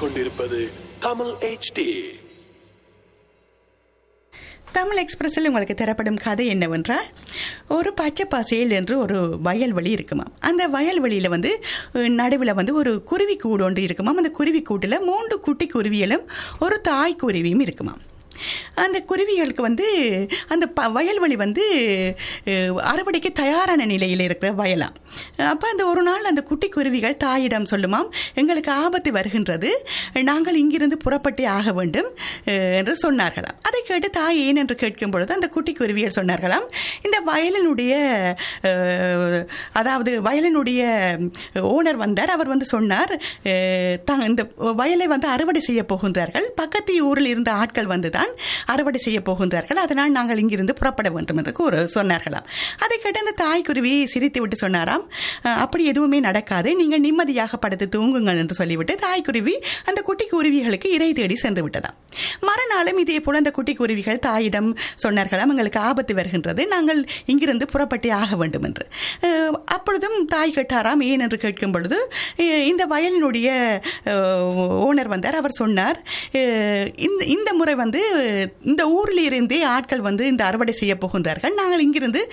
கேட்டுக்கொண்டிருப்பது தமிழ் HD தமிழ் எக்ஸ்பிரஸில் உங்களுக்கு தரப்படும் கதை என்னவென்றால் ஒரு பச்சை பசேல் என்று ஒரு வயல்வெளி இருக்குமாம் அந்த வயல்வெளியில் வந்து நடுவில் வந்து ஒரு குருவி கூடு ஒன்று இருக்குமாம் அந்த குருவி கூட்டில் மூன்று குட்டி குருவிகளும் ஒரு தாய் குருவியும் இருக்குமாம் அந்த குருவிகளுக்கு வந்து அந்த ப வயல்வெளி வந்து அஹ், அறுவடைக்கு தயாரான நிலையில் இருக்கிற வயலாம் அப்போ அந்த ஒரு நாள் அந்த குட்டி குருவிகள் தாயிடம் சொல்லுமாம் எங்களுக்கு ஆபத்து வருகின்றது நாங்கள் இங்கிருந்து புறப்பட்டே ஆக வேண்டும் அஹ், என்று சொன்னார்களாம் அதை கேட்டு தாய் ஏன் என்று கேட்கும் பொழுது அந்த குட்டி குருவிகள் சொன்னார்களாம் இந்த வயலினுடைய அஹ், அதாவது வயலினுடைய ஓனர் வந்தார் அவர் வந்து சொன்னார் அஹ், தாங்க இந்த வயலை வந்து அறுவடை செய்ய போகின்றார்கள் பக்கத்து ஊரில் இருந்த ஆட்கள் வந்து தான் அறுவடை செய்ய போகின்றார்கள் அதனால் நாங்கள் இங்கிருந்து புறப்பட வேண்டும் என்று கூற சொன்னார்களாம் அதை கேட்டு அந்த தாய்க்குருவி சிரித்து விட்டு சொன்னாராம் "அஹ், அப்படி எதுவுமே நடக்காது நீங்கள் நிம்மதியாக படுத்து தூங்குங்கள் என்று சொல்லிவிட்டு தாய்க்குருவி அந்த குட்டி குருவிகளுக்கு இறை தேடி சென்று விட்டதாம் மறுநாளும் இதே போல அந்த குட்டி குருவிகள் தாயிடம் சொன்னார்களாம் எங்களுக்கு ஆபத்து வருகின்றது நாங்கள் இங்கிருந்து புறப்பட்டே ஆக வேண்டும் என்று அஹ், அப்பொழுதும் தாய் கேட்டாராம் ஏன் என்று கேட்கும் பொழுது அஹ், இந்த வயலினுடைய ஓனர் வந்தார் அவர் சொன்னார் அஹ், இந்த இந்த முறை வந்து இந்த ஊரில் இருந்தே ஆட்கள் வந்து இந்த அறுவடை செய்ய போகின்றார்கள் நாங்கள் இங்கிருந்து